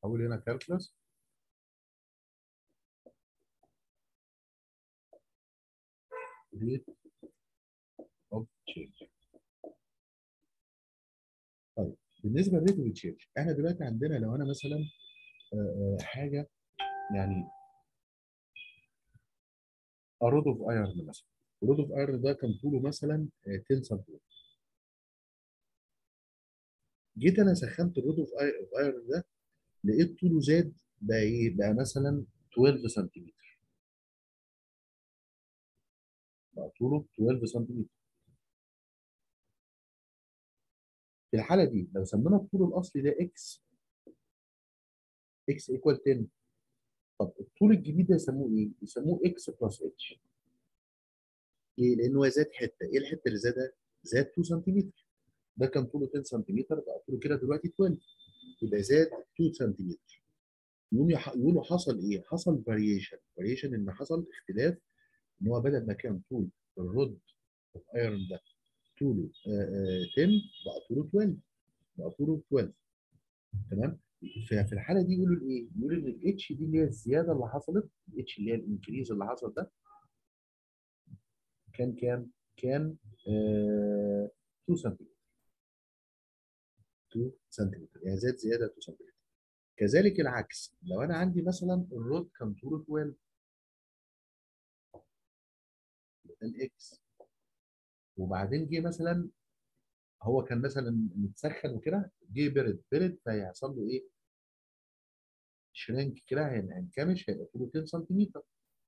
هقول هنا كالكولس ريت اوف تشينج طيب بالنسبه للريت اوف تشينج احنا دلوقتي عندنا لو انا مثلا آه، آه، حاجه يعني رود اوف ايرن مثلا رود اوف ايرن ده كان طوله مثلا آه، 10 سم جيت انا سخنت الرود اوف ايرن ده لقيت طوله زاد بقى ايه بقى مثلا 12 سنتيمتر بقى طوله 12 سنتيمتر في الحاله دي لو سمينا الطول الاصلي ده اكس اكس ايكوال 10 طب الطول الجديد ده يسموه ايه؟ يسموه اكس بلس اتش ليه؟ لانه زاد حته ايه الحته اللي زادها؟ زاد 2 سنتيمتر ده كان طوله 10 سنتيمتر بقى طوله كده دلوقتي 12 يبقى زاد 2 سنتيمتر يقوم يح- يقولوا حصل ايه؟ حصل فاريشن فاريشن ان حصل اختلاف ان هو بدل ما كان طول الرود اوف ايرون ده طوله آه، آه، 10 بقى طوله 12 بقى طوله 12 تمام في في الحاله دي يقولوا ايه؟ يقولوا ان الاتش دي اللي هي الزياده اللي حصلت الاتش اللي هي الانكريز اللي حصل ده كان كام؟ كان آه 2 سنتيمتر 2 سنتيمتر يعني زاد زياده 2 سنتيمتر كذلك العكس لو انا عندي مثلا الرود كان طوله 12 الاكس وبعدين جه مثلا هو كان مثلا متسخن وكده جه برد برد فهيحصل له ايه؟ شرينك كده هين- هينكمش هيبقى طوله 10 سنتيمتر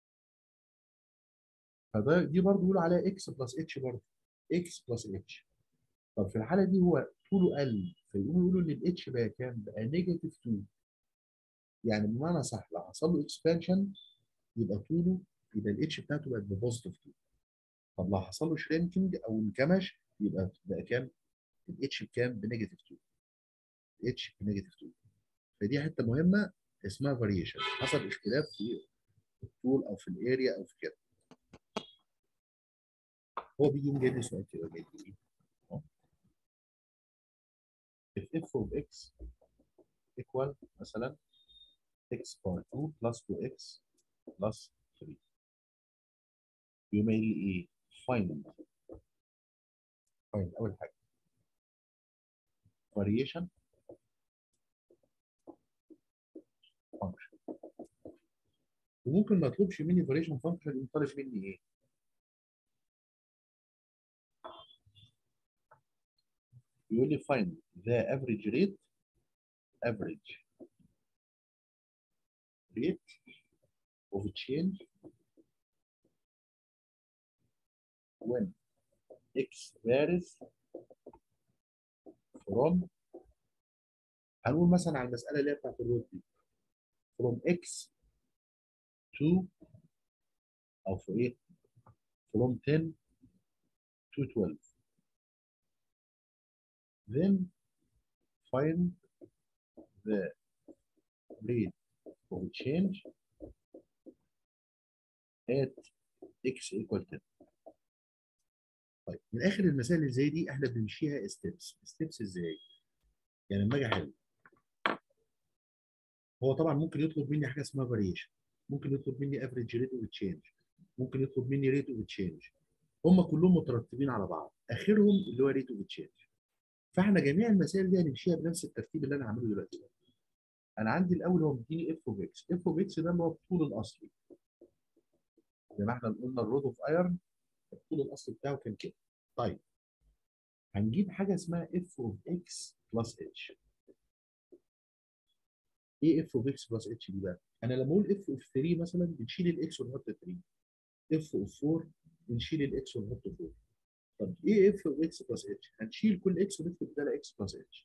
فده دي برضه بيقولوا عليها اكس بلس اتش برضه اكس بلس اتش طب في الحاله دي هو طوله قل فيقوموا يقولوا ان الاتش بقى كام؟ بقى نيجاتيف 2 يعني بمعنى صح لو حصل له اكسبانشن يبقى طوله يبقى الاتش بتاعته بقت ببوزيتيف 2 طب لو حصل له شرينكينج او انكمش يبقى بقى كام؟ الاتش بكام؟ بنيجاتيف 2 الاتش بنيجاتيف 2 فدي حته مهمه اسمها فاريشن حصل اختلاف في الطول او في الاريا او في كده هو بيجي جايب لي سؤال كده جاي لي ايه؟ if f of x equal مثلا x bar 2 plus 2x plus 3 يقوم قايل لي ايه؟ find find اول حاجه variation function وممكن ما اطلبش مني variation function يقوم طالب مني ايه؟ يقول لي find the average rate average rate of change when x varies from هنقول مثلا على المساله اللي هي بتاعت الروت دي from x to او في ايه؟ from 10 to 12 then find the rate of change at x equal 10 طيب من اخر المسائل اللي زي دي احنا بنمشيها ستيبس ستيبس ازاي؟ يعني لما اجي احل هو طبعا ممكن يطلب مني حاجه اسمها فاريشن ممكن يطلب مني افريج ريت اوف تشينج ممكن يطلب مني ريت اوف تشينج هم كلهم مترتبين على بعض اخرهم اللي هو ريت اوف تشينج فاحنا جميع المسائل دي هنمشيها بنفس الترتيب اللي انا هعمله دلوقتي انا عندي الاول هو مديني اف اوف اكس اف اوف اكس ده اللي هو الطول الاصلي زي ما احنا قلنا الرود اوف ايرن الطول الاصلي بتاعه كان كده طيب هنجيب حاجه اسمها اف اوف اكس بلس اتش ايه اف اوف اكس بلس اتش دي بقى؟ انا لما اقول اف اوف 3 مثلا بنشيل الاكس ونحط 3 اف اوف 4 بنشيل الاكس ونحط 4 طب ايه اف اوف اكس بلس اتش؟ هنشيل كل اكس ونكتب بدالها اكس بلس اتش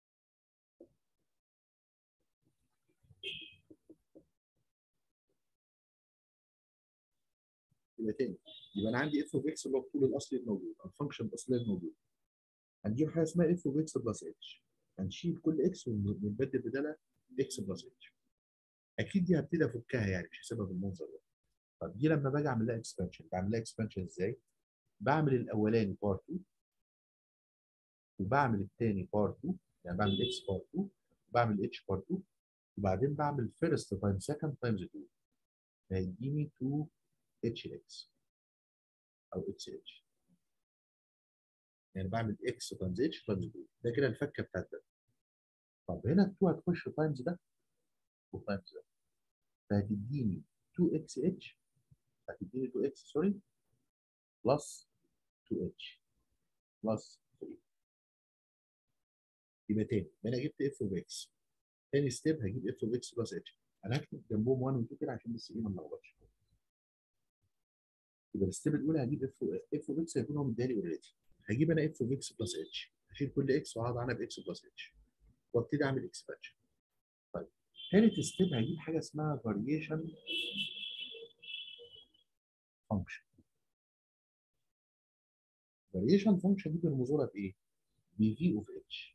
يبقى تاني يبقى انا عندي اف اوف اكس اللي هو الطول الاصلي الموجود او الفانكشن الاصليه الموجوده هنجيب حاجه اسمها اف اوف اكس بلس اتش هنشيل كل اكس ونبدل بدالها اكس بلس اتش اكيد دي هبتدي افكها يعني مش هسيبها بالمنظر ده طب دي لما باجي اعمل لها اكسبانشن بعمل لها اكسبانشن ازاي؟ بعمل الاولاني بار 2 وبعمل الثاني بار 2 يعني بعمل اكس بار 2 وبعمل اتش بار 2 وبعدين بعمل فيرست تايم سكند تايمز 2 هيديني 2 اتش اكس او اتش اتش يعني بعمل اكس تايمز اتش تايمز 2 ده كده الفكه بتاعت ده طب هنا ال 2 هتخش تايمز ده وتايمز ده فهتديني 2 اكس اتش هتديني 2 اكس سوري بلس 2 اتش بلس 3 يبقى تاني انا جبت اف اوف اكس تاني ستيب هجيب اف اوف اكس بلس اتش انا هكتب جنبهم 1 و 2 كده عشان بس ايه ما نلخبطش يبقى الستيب الاولى هجيب اف اف اوف اكس هيكون هو مديهالي اوريدي هجيب انا اف اوف اكس بلس اتش هشيل كل اكس واقعد عنها باكس بلس اتش وابتدي اعمل اكسبانشن طيب ثالث ستيب هجيب حاجه اسمها فاريشن فانكشن فاريشن فانكشن دي بنرمزوا لها بايه؟ بي في اوف اتش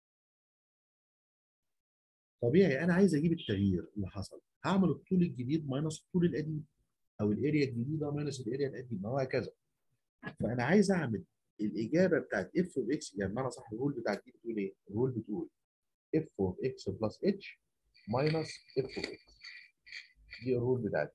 طبيعي انا عايز اجيب التغيير اللي حصل هعمل الطول الجديد ماينس الطول القديم او الاريا الجديده ماينس الاريا القديمه وهكذا فانا عايز اعمل الاجابه بتاعت اف اوف اكس يعني بمعنى صح الرول بتاعت دي بتقول ايه؟ الرول بتقول اف اوف اكس بلس اتش ماينس اف اوف اكس دي الرول بتاعتي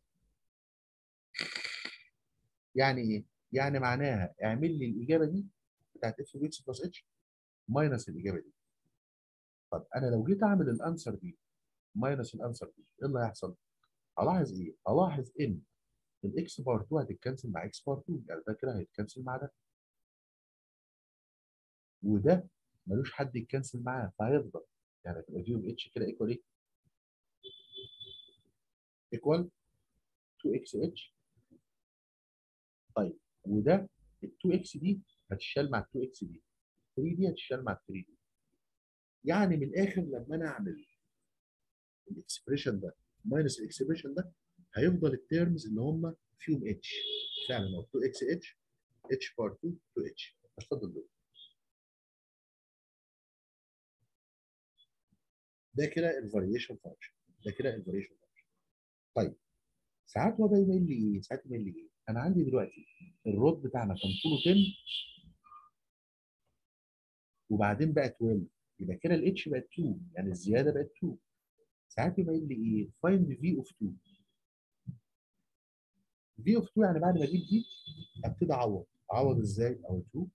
يعني ايه؟ يعني معناها اعمل لي الاجابه دي بتاعت اف اوف اكس بلس اتش ماينس الاجابه دي طب انا لو جيت اعمل الانسر دي ماينس الانسر دي ايه اللي هيحصل؟ هلاحظ ايه؟ هلاحظ ان الاكس بار 2 هتتكنسل مع اكس بار 2 يعني ده كده هيتكنسل مع ده وده ملوش حد يتكنسل معاه فهيفضل يعني هتبقى في اوف اتش كده ايكوال ايه؟ ايكوال 2 اكس اتش طيب وده ال 2 اكس دي هتشال مع ال 2 اكس دي 3 دي هتشال مع ال 3 دي يعني من الاخر لما انا اعمل الاكسبريشن ده ماينس الاكسبريشن ده هيفضل التيرمز اللي هم فيهم اتش فعلا هو 2 اكس اتش اتش بار 2 2 اتش اتفضل دول ده كده الفاريشن فانكشن ده كده الفاريشن فانكشن طيب ساعات هو بقى يبين لي ايه؟ ساعات يبين لي ايه؟ انا عندي دلوقتي الرود بتاعنا كان طوله 10 وبعدين بقى 12 يبقى كده الاتش بقت 2 يعني الزياده بقت 2 ساعات يبين لي ايه؟ فايند في اوف 2 في اوف 2 يعني بعد ما اجيب دي ابتدي اعوض اعوض ازاي؟ او 2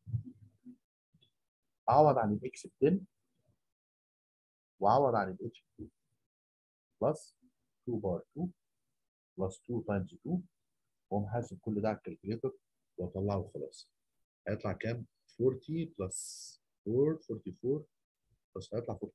اعوض عن الاكس ب 10 واعوض عن الاتش 2 بلس 2 بار 2 بلس 2 تايمز 2 واقوم حاسب كل ده على الكالكوليتر واطلعه وخلاص هيطلع كام؟ 40 بلس 4 44 بس هيطلع 40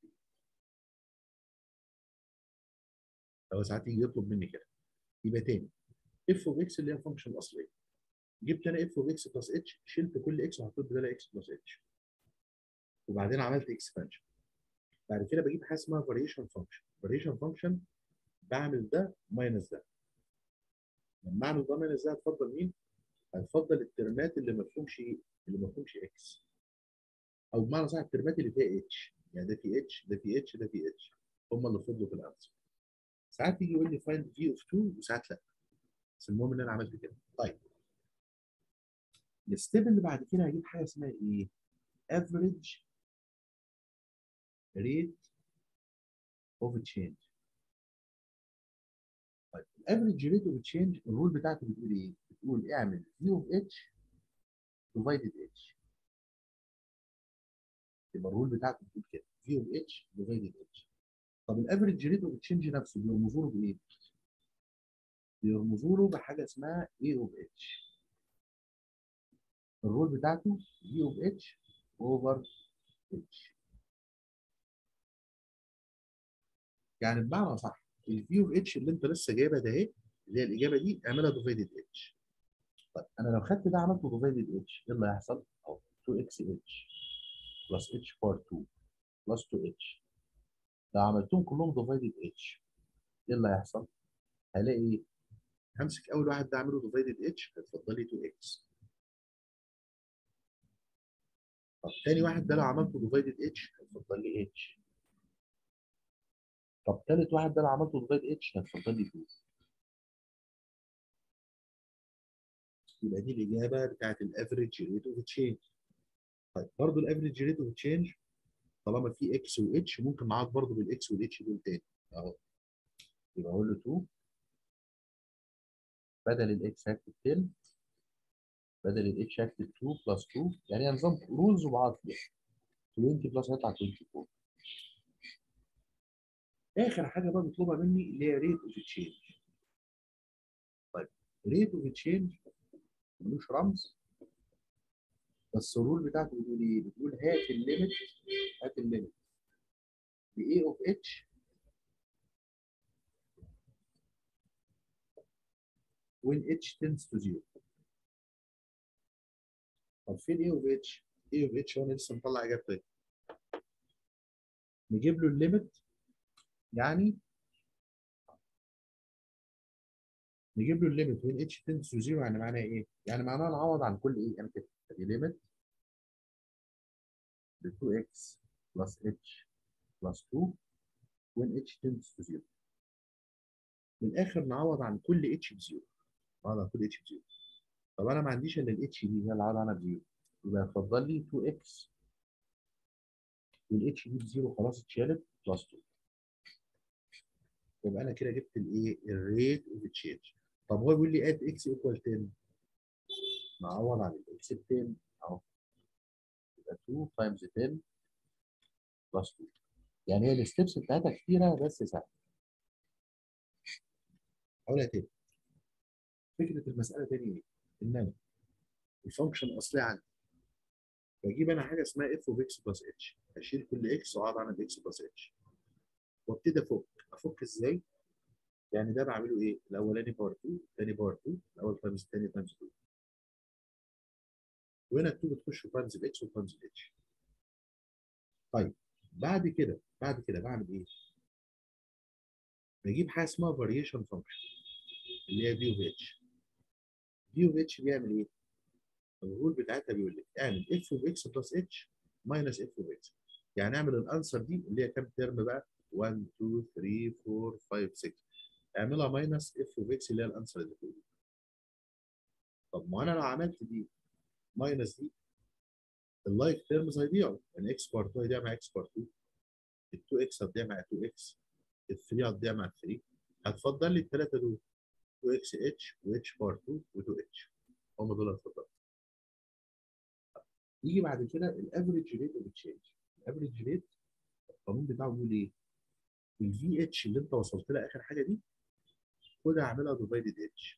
هو ساعات يجي يطلب مني كده يبقى تاني اف اوف اكس اللي هي الفانكشن الاصليه جبت انا اف اوف اكس بلس اتش شلت كل اكس وحطيت بدالها اكس بلس اتش وبعدين عملت اكسبانشن بعد كده بجيب حاجه اسمها فاريشن فانكشن فاريشن فانكشن بعمل ده ماينس ده لما اعمل ده ماينس ده هتفضل مين؟ هتفضل الترمات اللي ما فيهمش اللي ما فيهمش اكس او بمعنى صح الترمات اللي فيها اتش يعني ده في اتش ده في اتش ده في اتش هم اللي فضلوا في الانسر ساعات يجي يقول لي فايند في اوف 2 وساعات لا بس المهم ان انا عملت كده طيب الستيب اللي بعد كده هجيب حاجه اسمها ايه؟ average rate of change طيب الافريج ريت اوف تشينج الرول بتاعته بتقول ايه؟ بتقول اعمل في اوف اتش ديفايدد اتش يبقى الرول بتاعته بتقول كده في اوف اتش ديفايدد اتش طب الافريج ريت اوف تشينج نفسه بيرمزوا له بايه؟ بيرمزوا له بحاجه اسمها اي اوف اتش الرول بتاعته في اوف اتش اوفر اتش يعني بمعنى صح الفي اوف اتش اللي انت لسه جايبها ده اهي اللي هي الاجابه دي اعملها ديفايدد اتش طيب انا لو خدت ده عملته ديفايدد اتش ايه اللي هيحصل؟ اهو 2 اكس اتش بلس اتش بار 2 بلس 2 اتش لو عملتهم كلهم ديفايدد اتش ايه اللي هيحصل؟ هلاقي ايه؟ همسك اول واحد ده اعمله ديفايدد اتش هيتفضل لي 2 اكس طب تاني واحد ده لو عملته ديفايدد اتش هيتفضل لي اتش طب تالت واحد ده لو عملته ديفايد اتش هتفضل لي 2 يبقى دي الاجابه بتاعت الافريج ريت اوف تشينج طيب برضه الافريج ريت اوف تشينج طالما في اكس واتش ممكن معاك برضه بالاكس والاتش دول تاني اهو يبقى اقول له 2 بدل الاكس هكتب 10 بدل الاتش هكتب 2 بلس 2 يعني نظام رولز وبعض كده 20 بلس هيطلع 24 اخر حاجه بقى بيطلبها مني اللي هي ريت اوف تشينج طيب ريت اوف تشينج ملوش رمز بس الرول بتاعته بتقول ايه؟ بتقول هات الليمت هات الليمت ل A اوف اتش when h tends to 0 طب فين A اوف اتش؟ A اوف اتش هو انا لسه مطلع اجابته نجيب له الليمت يعني نجيب له الليمت when h tends to 0 يعني معناها ايه؟ يعني معناها نعوض عن كل ايه؟ يعني كده ادي ليمت ب 2x plus h plus 2 when h tends to 0 من الاخر نعوض عن كل h بزيرو نعوض عن كل h بزيرو طب انا ما عنديش الا ال h دي هي اللي عوض عنها بزيرو يبقى يفضل لي 2x والاتش دي بزيرو خلاص اتشالت بلس 2 يبقى انا كده جبت الايه الريت اوف تشينج طب هو بيقول لي ات اكس ايكوال 10 نعوض عن الاكس ب 10 اهو يبقى 2 تايمز 10 بلس 2 يعني هي الستبس بتاعتها كتيره بس سهله اقولها تاني فكره المساله تاني ايه؟ ان انا الفانكشن الاصلي عندي بجيب انا حاجه اسمها اف اوف اكس بلس اتش اشيل كل اكس واقعد عن الاكس بلس اتش وابتدي افك افك ازاي؟ يعني ده بعمله ايه؟ الاولاني باور 2 الثاني باور 2 الاول تايمز الثاني تايمز 2 وهنا ال 2 بتخش تايمز الاكس وتايمز الاتش طيب بعد كده بعد كده بعمل ايه؟ بجيب حاجه اسمها فاريشن فانكشن اللي هي دي اوف اتش دي اوف اتش بيعمل ايه؟ الرول بتاعتها بيقول لك اعمل اف اوف اكس بلس اتش ماينس اف اوف اكس يعني اعمل الانسر دي اللي هي كام ترم بقى 1 2 3 4 5 6 اعملها ماينس اف اوف اكس اللي هي الانسر اللي فوق طب ما انا لو عملت دي ماينس دي اللايك تيرمز هيضيعوا يعني اكس بار 2 هيضيع مع اكس بار 2 ال 2 اكس هتضيع مع 2 اكس ال 3 هتضيع مع 3 هتفضل لي الثلاثه دول 2 اكس اتش و اتش بار 2 و 2 اتش هم دول هتفضل يجي بعد كده الافريج ريت اوف تشينج الافريج ريت القانون بتاعه بيقول ايه؟ الفي اتش اللي انت وصلت لها اخر حاجه دي خدها اعملها ديفايدد اتش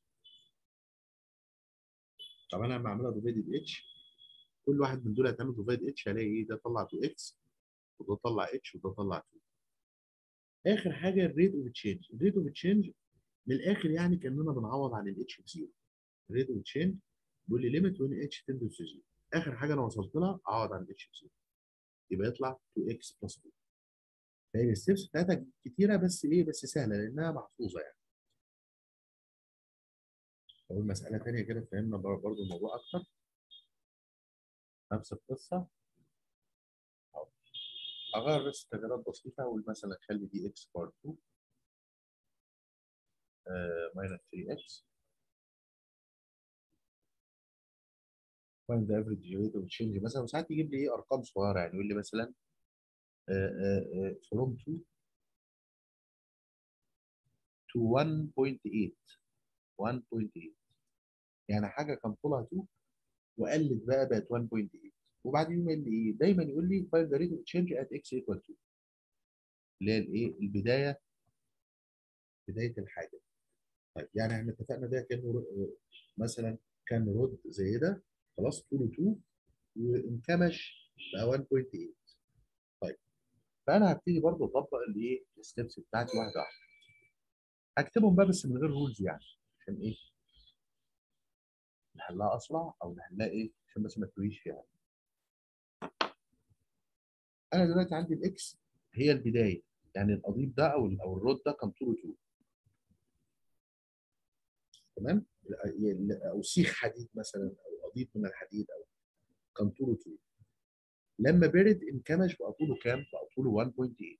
طب انا لما اعملها ديفايدد اتش كل واحد من دول هتعمل ديفايد اتش هلاقي ايه ده طلع 2 اكس وده طلع اتش وده طلع 2 اخر حاجه الريت اوف تشينج الريت اوف تشينج من الاخر يعني كاننا بنعوض عن الاتش بزيرو الريت اوف تشينج بيقول لي ليميت وين اتش تندس زيرو اخر حاجه انا وصلت لها اعوض عن الاتش بزيرو يبقى يطلع 2 اكس بلس 2 فهي الستبس بتاعتها كتيره بس ايه بس سهله لانها محفوظه يعني اقول مساله ثانيه كده فهمنا برضو الموضوع اكتر نفس القصه اغير بس تغييرات بسيطه اقول مثلا اخلي دي اكس بار 2 ماينس 3 اكس find the average rate of change مثلا وساعات يجيب لي ايه ارقام صغيره يعني يقول لي مثلا uh, uh, uh, from 2 to 1.8 1.8 يعني حاجه كان طولها 2 وقلت بقى بقت 1.8 وبعدين يقول لي ايه دايما يقول لي find the rate of change at x equal to اللي هي الايه البدايه بدايه الحاجه طيب يعني احنا اتفقنا ده كانه مثلا كان رود زي ده خلاص طوله 2 وانكمش بقى 1.8 طيب فانا هبتدي برضه اطبق الايه الستبس بتاعتي واحده واحده هكتبهم بقى بس من غير رولز يعني عشان ايه نحلها اسرع او نحلها ايه عشان بس ما تتوهيش فيها انا دلوقتي عندي الاكس هي البدايه يعني القضيب ده او او الرود ده كان طوله 2 تمام او سيخ حديد مثلا او قضيب من الحديد او كان طوله 2 لما برد انكمش بقى طوله كام؟ بقى طوله 1.8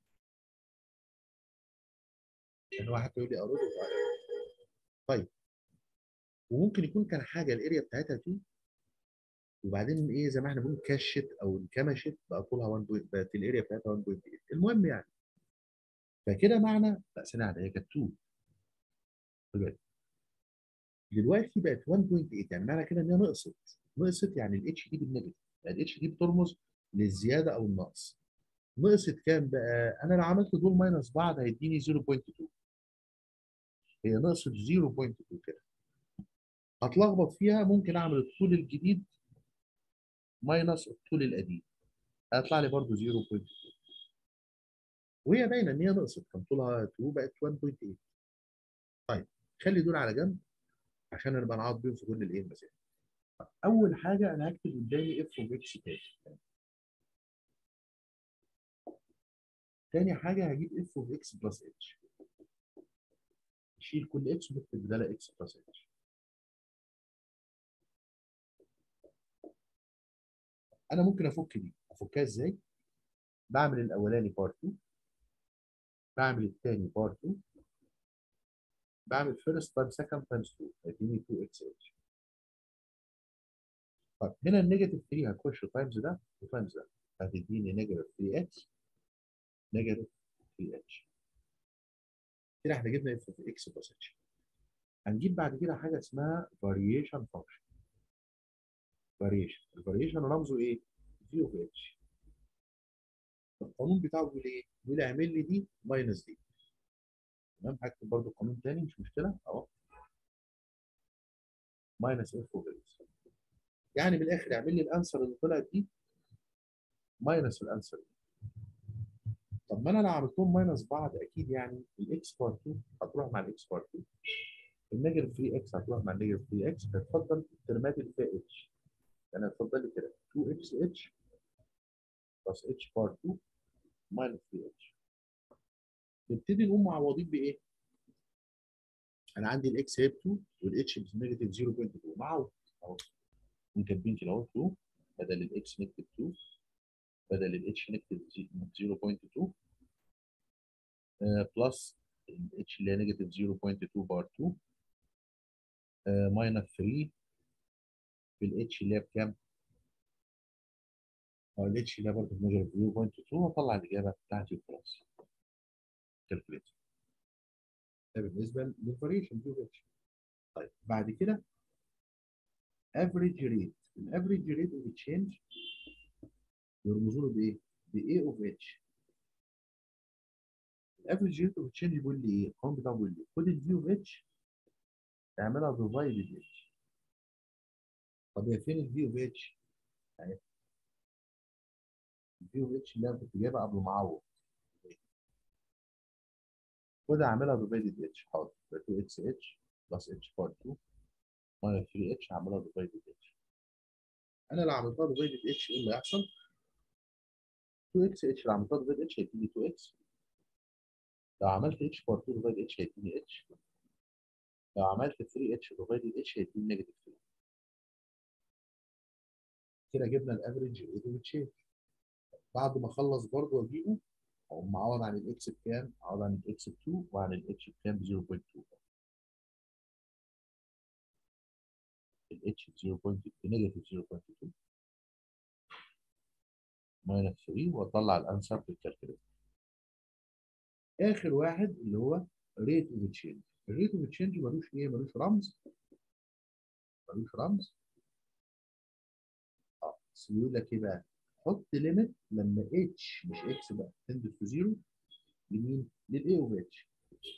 يعني واحد يقول لي ارد طيب وممكن يكون كان حاجه الاريا بتاعتها 2 وبعدين ايه زي ما احنا بنقول كشت او انكمشت بقى طولها 1 بقت الاريا بتاعتها 1.8 المهم يعني فكده معنى لا ثانيه واحده هي كانت 2 دلوقتي دلوقتي بقت 1.8 يعني معنى كده ان هي نقصت نقصت يعني الاتش دي بالنيجاتيف يعني الاتش دي بترمز للزياده او النقص نقصت كام بقى؟ انا لو عملت دول ماينس بعض هيديني 0.2 هي نقصت 0.2 كده هتلخبط فيها ممكن اعمل الطول الجديد ماينس الطول القديم هيطلع لي برضه 0.2 وهي باينه ان هي نقصت كان طولها 2 بقت 1.8 طيب خلي دول على جنب عشان نبقى نعوض بيهم في كل الايه المسائل اول حاجه انا هكتب قدامي اف اوف اكس تاني تاني حاجه هجيب اف اوف اكس بلس اتش نشيل كل اتش ونكتب بدالها اكس بلس اتش انا ممكن افك دي افكها ازاي بعمل الاولاني بار 2 بعمل الثاني بار 2 بعمل فيرست تايم سكند تايمز 2 هيديني 2 اكس اتش طب هنا النيجاتيف 3 هتخش تايمز ده وتايمز ده هتديني نيجاتيف 3 اتش نيجاتيف 3 اتش كده احنا جبنا اف اوف اكس بلس اتش هنجيب بعد كده حاجه اسمها فاريشن فانكشن فاريشن الفاريشن رمزه ايه؟ في اوف اتش القانون بتاعه بيقول ايه؟ بيقول اعمل لي دي ماينس دي تمام هكتب برضه قانون تاني مش مشكله اهو ماينس اف اوف اكس يعني من الاخر اعمل لي الانسر اللي طلعت دي ماينس الانسر دي طب ما انا لو عملتهم ماينس بعض اكيد يعني الاكس بار 2 هتروح مع الاكس بار 2 النيجاتيف 3 اكس هتروح مع النيجاتيف 3 اكس هتفضل الترمات اللي فيها اتش يعني هتفضل لي كده 2 اكس اتش بلس اتش بار 2 ماينس 3 اتش نبتدي نقوم معوضين بايه؟ انا عندي الاكس هي 2 والاتش بنيجاتيف 0.2 معوض اهو كاتبين كده اهو 2 بدل الاكس نكتب 2 بدل الاتش نكتب 0.2 بلس الاتش اللي هي نيجاتيف 0.2 بار 2 ماينس 3 في الاتش اللي هي بكام؟ اه الاتش اللي هي برضه نيجاتيف 0.2 واطلع الاجابه بتاعتي وخلاص. كالكوليتر. ده بالنسبه للفاريشن دي اتش. طيب بعد كده افريج ريت الافريج ريت اوف تشينج يرمزوا له بايه؟ ب A اوف اتش. الافريج ريت اوف تشينج بيقول لي ايه؟ القانون بتاعه بيقول لي خد الفي اوف اتش اعملها ديفايد اتش. طب هي فين الفي اوف اتش؟ اهي. الفي اوف اتش اللي انا كنت جايبها قبل ما اعوض. خد اعملها ديفايد اتش حاضر 2 اكس اتش بلس اتش بار 2 ماينس 3 اتش هعملها ديفايد اتش. انا لو عملتها ديفايد اتش ايه اللي هيحصل؟ 2 اكس اتش لو عملتها ديفايد اتش هيديني 2 اكس لو عملت اتش بار 2 ديفايد اتش هيديني اتش لو عملت 3 اتش ديفايد اتش هيديني نيجاتيف 3 كده جبنا الافريج ريت اوف تشينج بعد ما اخلص برضه واجيبه اقوم معوض عن الاكس بكام؟ اعوض عن الاكس ب 2 وعن الاتش بكام ب 0.2 الاتش ب 0.2 نيجاتيف 0.2 ماينس 3 واطلع الانسر في الكالكوليتر اخر واحد اللي هو ريت اوف تشينج الريت اوف تشينج ملوش ايه؟ ملوش رمز ملوش رمز اه بس بيقول لك ايه بقى؟ حط ليميت لما اتش مش اكس بقى تندس تو زيرو لمين؟ للاي اوف اتش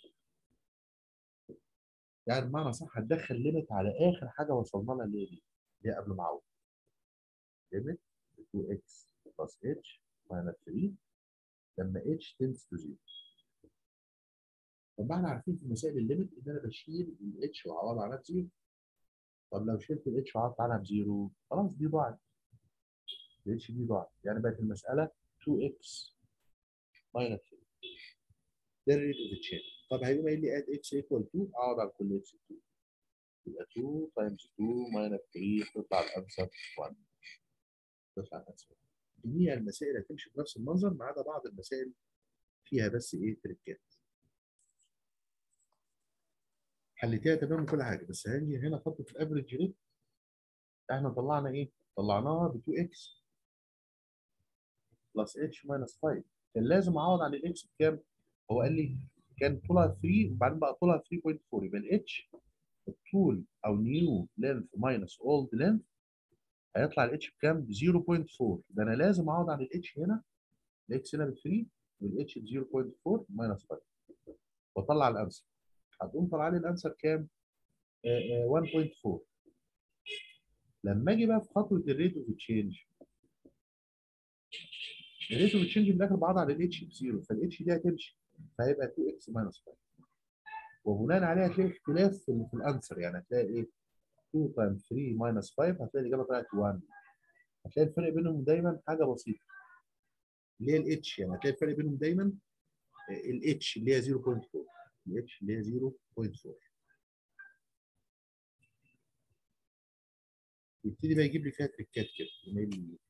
يعني بمعنى صح هتدخل ليميت على اخر حاجه وصلنا لها اللي هي دي اللي هي قبل ما اعوض ليميت 2 اكس بلس اتش ماينس 3 لما اتش تندس تو زيرو طب ما احنا عارفين في مسائل الليميت ان انا بشيل الاتش واعوض عنها بزيرو طب لو شلت الاتش وعوضت عنها بزيرو خلاص دي ضاعت الاتش دي ضاعت يعني بقت المساله 2x ماينس 3 ده الريت اوف تشينج طب هيقوم قايل لي اد x ايكوال 2 اقعد على كل x 2 يبقى 2 تايمز 2 ماينس 3 تطلع الانسر 1 تطلع الانسر جميع المسائل هتمشي بنفس المنظر ما عدا بعض المسائل فيها بس ايه تريكات حليتها تمام كل حاجه بس هنجي هنا خطوه الافريج ريت احنا طلعنا ايه؟ طلعناها ب 2x بلس اتش ماينس 5 كان لازم اعوض عن الاكس بكام؟ هو قال لي كان طولها 3 وبعدين بقى طولها 3.4 يبقى الاتش الطول او نيو لينث ماينس اولد لينث هيطلع الاتش بكام؟ ب 0.4 ده انا لازم اقعد على الاتش هنا الاكس هنا ب 3 والاتش ب 0.4 ماينس 5 واطلع الانسر هتقوم طالع لي الانسر كام؟ آه، آه، 1.4 لما اجي بقى في خطوه الريت اوف تشينج الريت اوف تشينج في الاخر بعض على الاتش بزيرو فالاتش دي هتمشي فهيبقى 2 اكس ماينس 5 وبناء عليها هتلاقي اختلاف في, في الانسر يعني هتلاقي ايه 2 تايم 3 ماينس 5 هتلاقي الاجابه طلعت 1 هتلاقي الفرق بينهم دايما حاجه بسيطه اللي هي الاتش يعني هتلاقي الفرق بينهم دايما الاتش اللي هي 0.4 الاتش اللي هي 0.4 يبتدي بقى يجيب لي فيها تريكات كده يعمل لي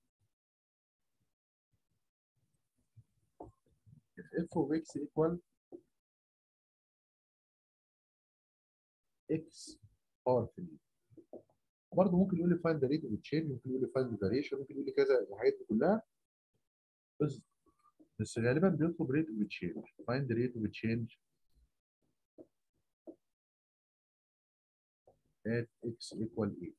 if f of x equal x power 3 برضه ممكن يقول لي find the rate of change ممكن يقول لي find the variation ممكن يقول لي كذا الحاجات دي كلها بس بس غالبا بيطلب rate of change find the rate of change at x equal 8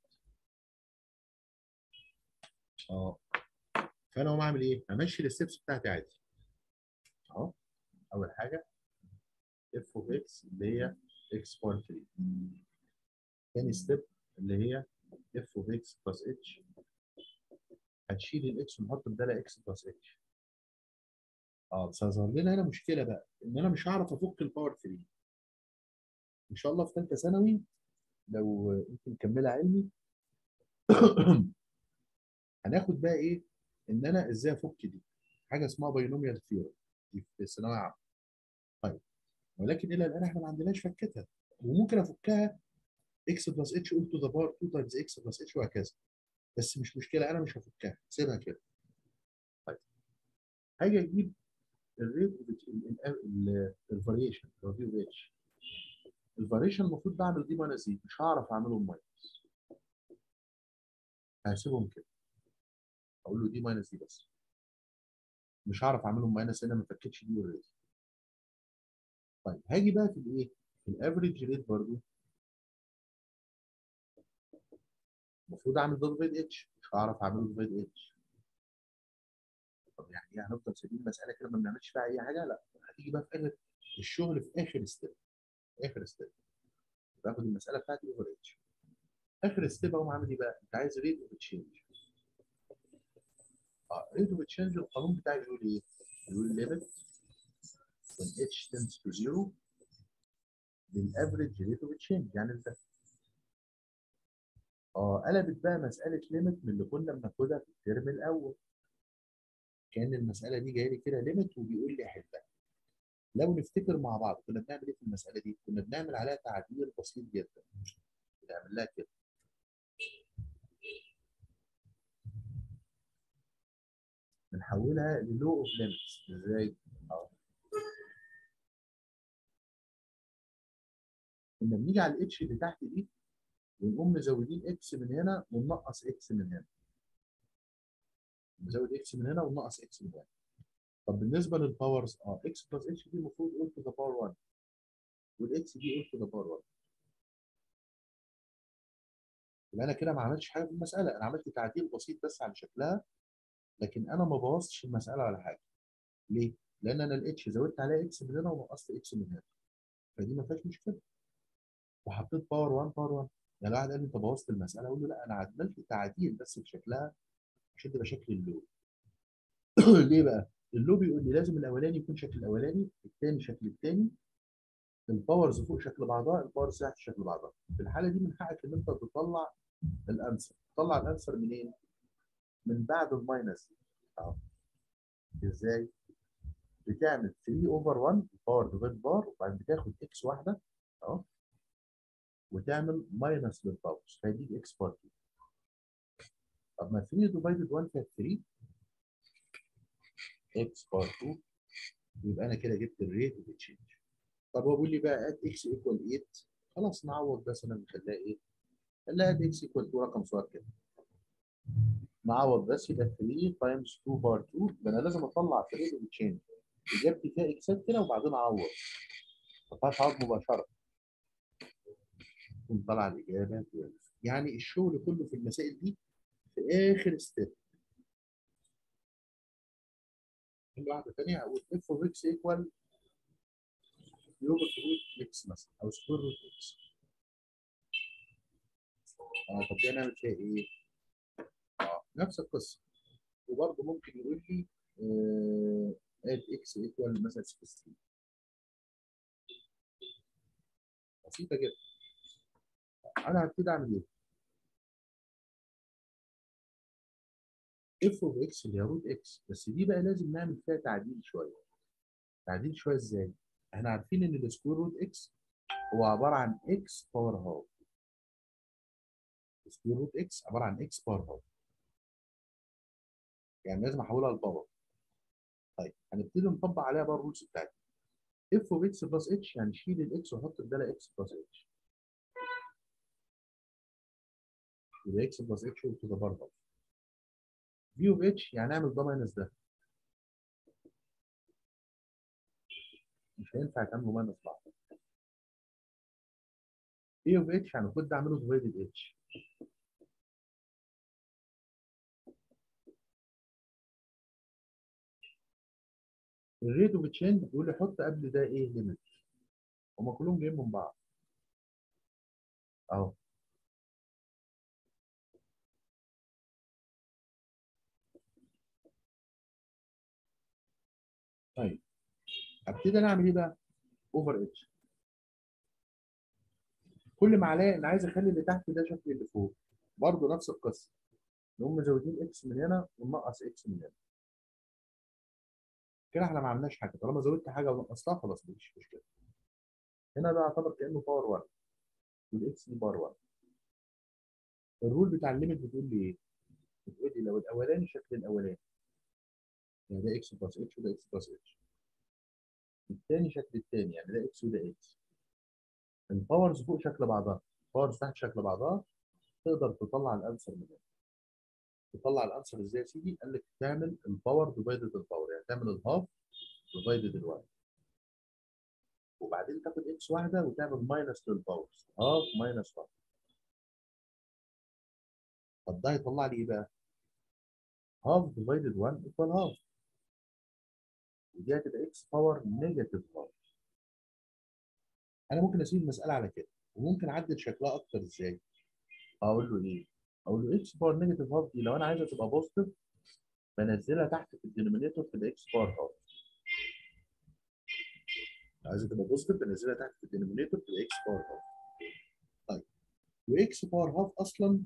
اه فانا اقوم اعمل ايه؟ همشي الستبس بتاعتي عادي اهو اول حاجه اف اوف اكس اللي هي اكس بوينت 3 تاني ستيب اللي هي اف اوف اكس بلس اتش هتشيل الاكس ونحط بدالها اكس بلس اتش اه بس هيظهر لنا هنا مشكله بقى ان انا مش هعرف افك الباور 3 ان شاء الله في ثالثه ثانوي لو انت مكمله علمي هناخد بقى ايه ان انا ازاي افك دي حاجه اسمها باينوميال ثيوري دي في الثانويه عامه طيب ولكن الى الان احنا ما عندناش فكتها وممكن افكها اكس بلس اتش قلت ذا بار 2 تايمز اكس بلس اتش وهكذا بس مش مشكله انا مش هفكها سيبها كده طيب هاجي اجيب الريت الفاريشن اللي هو في اوف اتش الفاريشن المفروض بعمل دي ماينس دي مش هعرف اعملهم ماينس هسيبهم كده اقول له دي ماينس دي بس مش هعرف اعملهم ماينس لان ما فكتش دي اوريدي طيب هاجي بقى في الايه في الافريج ريت برضو المفروض اعمل ده ديفايد اتش مش هعرف اعمله ديفايد اتش طب يعني ايه هنفضل سايبين المساله كده ما بنعملش فيها اي حاجه لا هتيجي بقى في اخر الشغل في اخر ستيب اخر ستيب باخد المساله بتاعتي اوفر اتش اخر ستيب اقوم عامل ايه بقى انت عايز ريت اوف تشينج اه ريت اوف تشينج القانون بتاعي بيقول ايه؟ بيقول ليميت when h tends to 0 للافريج ريت اوف تشينج يعني انت اه قلبت بقى مساله ليميت من اللي كنا بناخدها في الترم الاول كان المساله دي جايه لي كده ليميت وبيقول لي احلها لو نفتكر مع بعض كنا بنعمل ايه في المساله دي؟ كنا بنعمل عليها تعديل بسيط جدا بنعمل لها كده بنحولها للو اوف ليميتس ازاي؟ اه كنا بنيجي على الاتش اللي تحت دي ونقوم مزودين اكس من هنا وننقص اكس من هنا نزود اكس من هنا وننقص اكس من هنا طب بالنسبه للباورز اه اكس بلس اتش دي المفروض قلت ذا باور 1 والاكس دي قلت ذا باور 1 يبقى انا كده ما عملتش حاجه في المساله انا عملت تعديل بسيط بس على شكلها لكن انا ما بوظتش المساله ولا حاجه ليه؟ لان انا الاتش زودت عليها اكس من هنا ونقصت اكس من هنا فدي ما فيهاش مشكله وحطيت باور 1 باور 1 يعني واحد قال لي انت بوظت المساله اقول له لا انا عدلت تعديل بس في شكلها عشان تبقى شكل اللو ليه بقى؟ اللو بيقول لي لازم الاولاني يكون شكل الاولاني الثاني شكل الثاني الباورز فوق شكل بعضها الباورز تحت شكل بعضها في الحاله دي من حقك ان انت تطلع الانسر تطلع الانسر منين؟ من بعد الماينس اهو ازاي؟ بتعمل 3 اوفر 1 باور ديفايد بار وبعدين بتاخد اكس واحده اهو وتعمل ماينس للباورز فيديك اكس بار 2 طب ما 3 ديفايدد 1 كانت 3 اكس بار 2 يبقى انا كده جبت الريت اوف تشينج طب هو بيقول لي بقى اد اكس ايكوال 8 خلاص نعوض مثلا نخليها ايه؟ خليها اد اكس ايكوال 2 رقم صغير كده نعوض بس يبقى 3 تايمز 2 بار 2 يبقى انا لازم اطلع في ريت اوف تشينج اجابتي فيها اكسات كده وبعدين اعوض ما فيهاش عوض مباشره تكون طالعه الاجابه 12 يعني الشغل كله في المسائل دي في اخر ستيب واحده ثانيه هقول اف اوف اكس ايكوال يوبر روت اكس مثلا او سكوير روت اكس اه طب دي هنعمل فيها ايه؟ اه نفس القصه وبرضه ممكن يقول لي اد اكس ايكوال مثلا 16 بسيطه جدا انا هبتدي اعمل ايه؟ اف اوف اكس اللي هي روت اكس بس دي بقى لازم نعمل فيها تعديل شويه تعديل شويه ازاي؟ احنا عارفين ان السكوير روت اكس هو عباره عن اكس باور هاف سكوير روت اكس عباره عن اكس باور هاف يعني لازم احولها لباور طيب هنبتدي نطبق عليها بقى الرولز بتاعتنا اف اوف اكس بلس اتش يعني شيل الاكس وحط بدالها اكس بلس اتش يبقى اكس بلس اتش تو ذا باور هاف في اوف اتش يعني اعمل ده ماينس ده مش هينفع تعملوا ماينس بعض اي اوف اتش يعني المفروض ده اعمله ديفايدد اتش الريت اوف تشينج بيقول لي حط قبل ده ايه ليميت هما كلهم جايين من بعض اهو طيب ابتدي انا اعمل ايه بقى؟ اوفر اتش كل ما عليا انا عايز اخلي اللي تحت ده شكل اللي فوق برضه نفس القصه نقوم مزودين اكس من هنا وننقص اكس من هنا كده احنا ما عملناش حاجه طالما زودت حاجه ونقصتها خلاص مفيش مشكله هنا ده يعتبر كانه باور 1 والاكس دي باور 1 الرول بتاع الليميت بتقول لي ايه؟ بتقول لي لو الاولاني شكل الاولاني يعني ده اكس بلس اتش وده اكس بلس اتش الثاني شكل الثاني يعني ده اكس وده اكس الباورز فوق شكل بعضها الباورز تحت شكل بعضها تقدر تطلع الانسر من هنا تطلع الانسر ازاي يا سيدي؟ قال لك تعمل الباور ديفايدد الباور يعني تعمل الهاف ديفايدد الواحد وبعدين تاخد اكس واحده وتعمل ماينس للباورز هاف ماينس 1 طب ده هيطلع لي ايه بقى؟ هاف ديفايدد 1 ايكوال هاف ودي هتبقى اكس باور نيجاتيف هاف انا ممكن اسيب المساله على كده وممكن اعدل شكلها اكتر ازاي؟ اقول له ايه؟ اقول له اكس باور نيجاتيف هاف دي لو انا عايزها تبقى بوزيتيف بنزلها تحت في الدينومينيتور في الاكس باور هاف عايزها تبقى بوزيتيف بنزلها تحت في الدينومينيتور في الاكس باور هاف طيب واكس باور هاف اصلا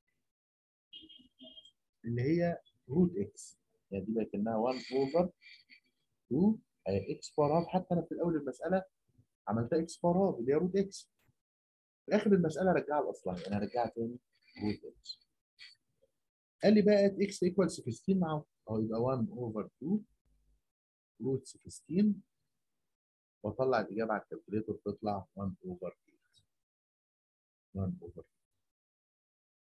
اللي هي روت اكس يعني دي بقى كانها 1 اوفر 2 اكس باور هاف حتى انا في الاول المساله عملتها اكس باور هاف اللي هي روت اكس في اخر المساله رجعها لاصلها يعني هرجعها تاني روت اكس قال لي بقى اكس ايكوال 16 مع اهو يبقى 1 اوفر 2 روت 16 واطلع الاجابه على الكالكوليتور تطلع 1 اوفر 8 1 اوفر